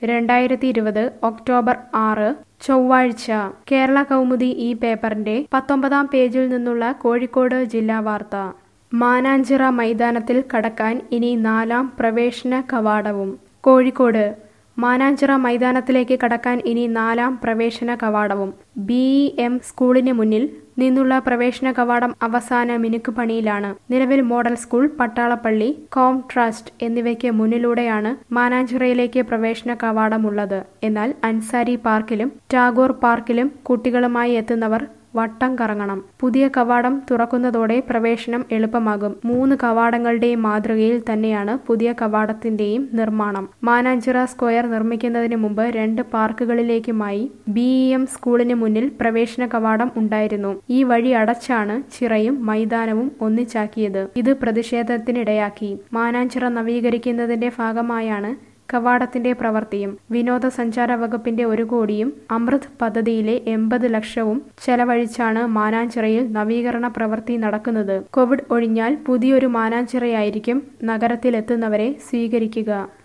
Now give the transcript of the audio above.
രണ്ടായിരത്തി ഇരുപത് ഒക്ടോബർ ആറ് ചൊവ്വാഴ്ച കേരള കൗമുദി ഈ പേപ്പറിന്റെ പത്തൊമ്പതാം പേജിൽ നിന്നുള്ള കോഴിക്കോട് ജില്ലാ വാർത്ത മാനാഞ്ചിറ മൈതാനത്തിൽ കടക്കാൻ ഇനി നാലാം പ്രവേശന കവാടവും കോഴിക്കോട് മാനാഞ്ചിറ മൈതാനത്തിലേക്ക് കടക്കാൻ ഇനി നാലാം പ്രവേശന കവാടവും ബി ഇ എം സ്കൂളിന് മുന്നിൽ നിന്നുള്ള പ്രവേശന കവാടം അവസാന മിനുക്ക് പണിയിലാണ് നിലവിൽ model school Pattalappalli Com Trust എന്നിവയ്ക്ക് മുന്നിലൂടെയാണ് മാനാഞ്ചിറയിലേക്ക് പ്രവേശന കവാടമുള്ളത് എന്നാൽ അൻസാരി പാർക്കിലും ടാഗോർ പാർക്കിലും കുട്ടികളുമായി എത്തുന്നവർ വട്ടം കറങ്ങണം പുതിയ കവാടം തുറക്കുന്നതോടെ പ്രവേശനം എളുപ്പമാകും മൂന്ന് കവാടങ്ങളുടെയും മാതൃകയിൽ തന്നെയാണ് പുതിയ കവാടത്തിന്റെയും നിർമ്മാണം മാനാഞ്ചിറ സ്ക്വയർ നിർമ്മിക്കുന്നതിന് മുമ്പ് രണ്ട് പാർക്കുകളിലേക്കുമായി ബി ഇ എം സ്കൂളിന് മുന്നിൽ പ്രവേശന കവാടം ഉണ്ടായിരുന്നു ഈ വഴി അടച്ചാണ് ചിറയും മൈതാനവും ഒന്നിച്ചാക്കിയത് ഇത് പ്രതിഷേധത്തിനിടയാക്കി മാനാഞ്ചിറ നവീകരിക്കുന്നതിന്റെ ഭാഗമായാണ് കവാടത്തിന്റെ പ്രവൃത്തിയും വിനോദസഞ്ചാര വകുപ്പിന്റെ ഒരു കോടിയും അമൃത് പദ്ധതിയിലെ എൺപത് ലക്ഷവും ചെലവഴിച്ചാണ് മാനാഞ്ചിറയിൽ നവീകരണ പ്രവൃത്തി നടക്കുന്നത് കോവിഡ് ഒഴിഞ്ഞാൽ പുതിയൊരു മാനാഞ്ചിറയായിരിക്കും നഗരത്തിലെത്തുന്നവരെ സ്വീകരിക്കുക